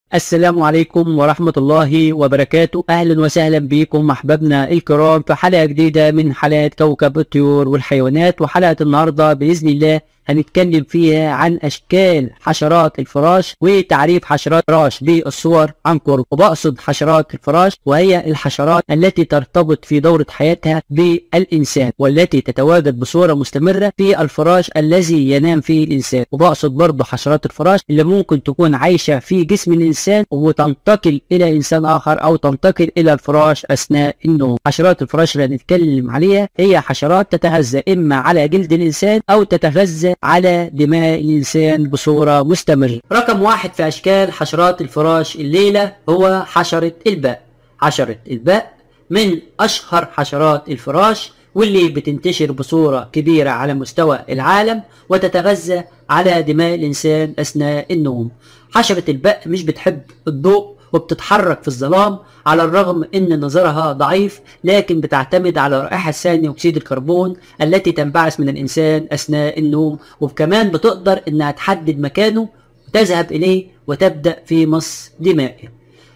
السلام عليكم ورحمة الله وبركاته أهلا وسهلا بكم أحبابنا الكرام في حلقة جديدة من حلقات كوكب الطيور والحيوانات وحلقة النهاردة بإذن الله هنتكلم فيها عن أشكال حشرات الفراش وتعريف حشرات الفراش بالصور عن قرب وبقصد حشرات الفراش وهي الحشرات التي ترتبط في دورة حياتها بالإنسان والتي تتواجد بصورة مستمرة في الفراش الذي ينام فيه الإنسان وبقصد برضه حشرات الفراش اللي ممكن تكون عايشة في جسم الإنسان وتنتقل إلى إنسان آخر أو تنتقل إلى الفراش أثناء النوم حشرات الفراش اللي هنتكلم عليها هي حشرات تتغذى إما على جلد الإنسان أو تتغذى على دماء الإنسان بصورة مستمرة رقم واحد في أشكال حشرات الفراش الليلة هو حشرة الباء حشرة الباء من أشهر حشرات الفراش واللي بتنتشر بصورة كبيرة على مستوى العالم وتتغذى على دماء الإنسان أثناء النوم حشرة الباء مش بتحب الضوء وبتتحرك في الظلام على الرغم ان نظرها ضعيف لكن بتعتمد على رائحة ثاني اكسيد الكربون التي تنبعث من الانسان اثناء النوم وكمان بتقدر انها تحدد مكانه وتذهب اليه وتبدأ في مص دمائه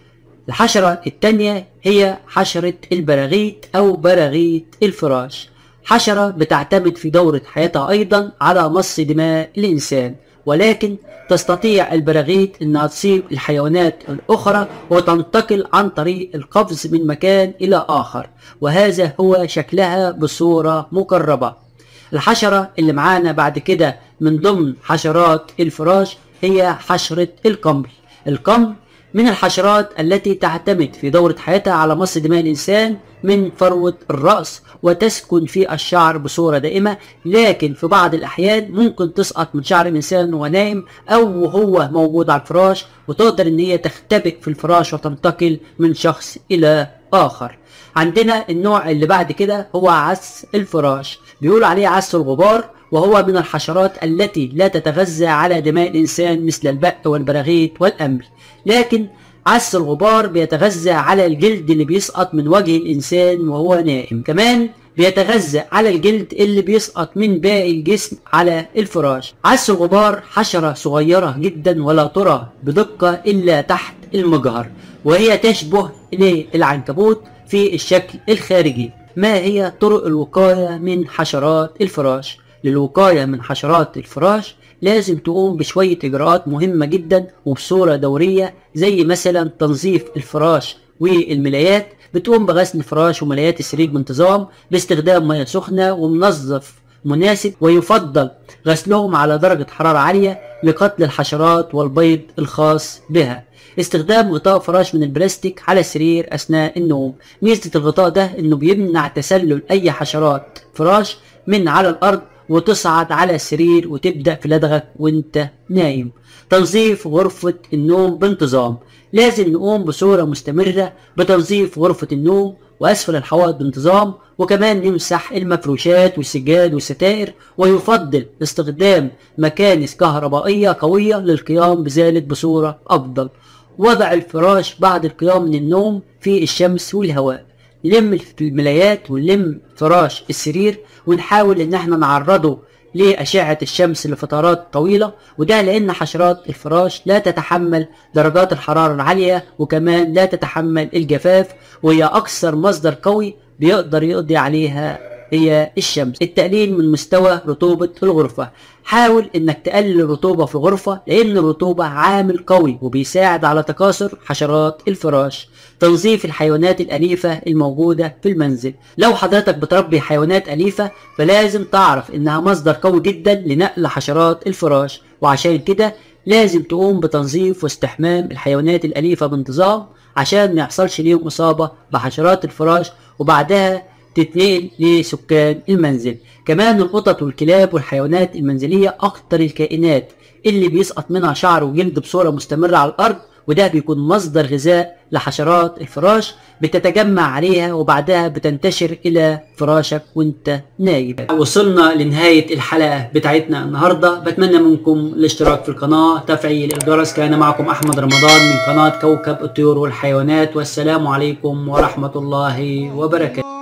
الحشرة التانية هي حشرة البراغيث او براغيث الفراش حشرة بتعتمد في دورة حياتها ايضا على مص دماء الانسان ولكن تستطيع البراغيث انها تصيب الحيوانات الاخرى وتنتقل عن طريق القفز من مكان الى اخر وهذا هو شكلها بصورة مقربة الحشرة اللي معانا بعد كده من ضمن حشرات الفراش هي حشرة القمل القمل من الحشرات التي تعتمد في دورة حياتها على مص دماء الإنسان من فروة الرأس وتسكن في الشعر بصورة دائمة لكن في بعض الأحيان ممكن تسقط من شعر الإنسان وهو نايم أو هو موجود على الفراش وتقدر إن هي تختبئ في الفراش وتنتقل من شخص إلى آخر عندنا النوع اللي بعد كده هو عس الفراش بيقولوا عليه عس الغبار وهو من الحشرات التي لا تتغذى على دماء الإنسان مثل البق والبراغيث والأمل لكن عس الغبار بيتغذى على الجلد اللي بيسقط من وجه الإنسان وهو نائم كمان بيتغذى على الجلد اللي بيسقط من باقي الجسم على الفراش عس الغبار حشرة صغيرة جدا ولا ترى بدقة إلا تحت المجهر وهي تشبه للعنكبوت في الشكل الخارجي ما هي طرق الوقاية من حشرات الفراش للوقاية من حشرات الفراش لازم تقوم بشوية إجراءات مهمة جدا وبصورة دورية زي مثلا تنظيف الفراش والملايات بتقوم بغسل الفراش وملايات السرير بانتظام باستخدام مياه سخنة ومنظف مناسب ويفضل غسلهم على درجة حرارة عالية لقتل الحشرات والبيض الخاص بها استخدام غطاء فراش من البلاستيك على السرير أثناء النوم ميزة الغطاء ده إنه بيمنع تسلل أي حشرات فراش من على الأرض وتصعد على السرير وتبدأ في لدغك وانت نايم تنظيف غرفة النوم بانتظام لازم نقوم بصورة مستمرة بتنظيف غرفة النوم وأسفل الحوائط بانتظام وكمان نمسح المفروشات والسجاد والستائر ويفضل استخدام مكانس كهربائية قوية للقيام بذلك بصورة أفضل وضع الفراش بعد القيام من النوم في الشمس والهواء نلم الملايات ونلم فراش السرير ونحاول ان احنا نعرضه لأشعة الشمس لفترات طويلة وده لأن حشرات الفراش لا تتحمل درجات الحرارة العالية وكمان لا تتحمل الجفاف وهي أكثر مصدر قوي بيقدر يقضي عليها هي الشمس التقليل من مستوى رطوبة الغرفة حاول انك تقلل الرطوبة في الغرفة لان الرطوبة عامل قوي وبيساعد على تكاثر حشرات الفراش تنظيف الحيوانات الأليفة الموجودة في المنزل لو حضرتك بتربي حيوانات أليفة فلازم تعرف انها مصدر قوي جدا لنقل حشرات الفراش وعشان كده لازم تقوم بتنظيف واستحمام الحيوانات الأليفة بانتظام عشان ما يحصلش ليهم إصابة بحشرات الفراش وبعدها تتنقل لسكان المنزل كمان القطط والكلاب والحيوانات المنزلية أكتر الكائنات اللي بيسقط منها شعر وجلد بصورة مستمرة على الأرض وده بيكون مصدر غذاء لحشرات الفراش بتتجمع عليها وبعدها بتنتشر إلى فراشك وانت نايم وصلنا لنهاية الحلقة بتاعتنا النهاردة بتمنى منكم الاشتراك في القناة تفعيل الجرس كان معكم أحمد رمضان من قناة كوكب الطيور والحيوانات والسلام عليكم ورحمة الله وبركاته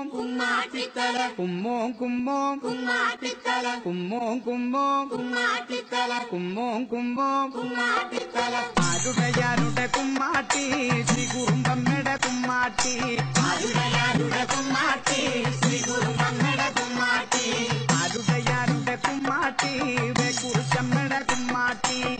കുമ്മോം കുമ്മോം കുമ്മോം കുമ്മോം കുമ്മോം കുമ്മോം ആരുടെ ആരുടെ കുമ്മ కుమ్మాటి ఆరుడయారుడ కుమ్మాటి శ్రీ గురు మమ్మడ కుమ్మాటి ఆరుడయారుడ కుమ్మాటి వేకూరు చెమ్మడ కుమ్మాటి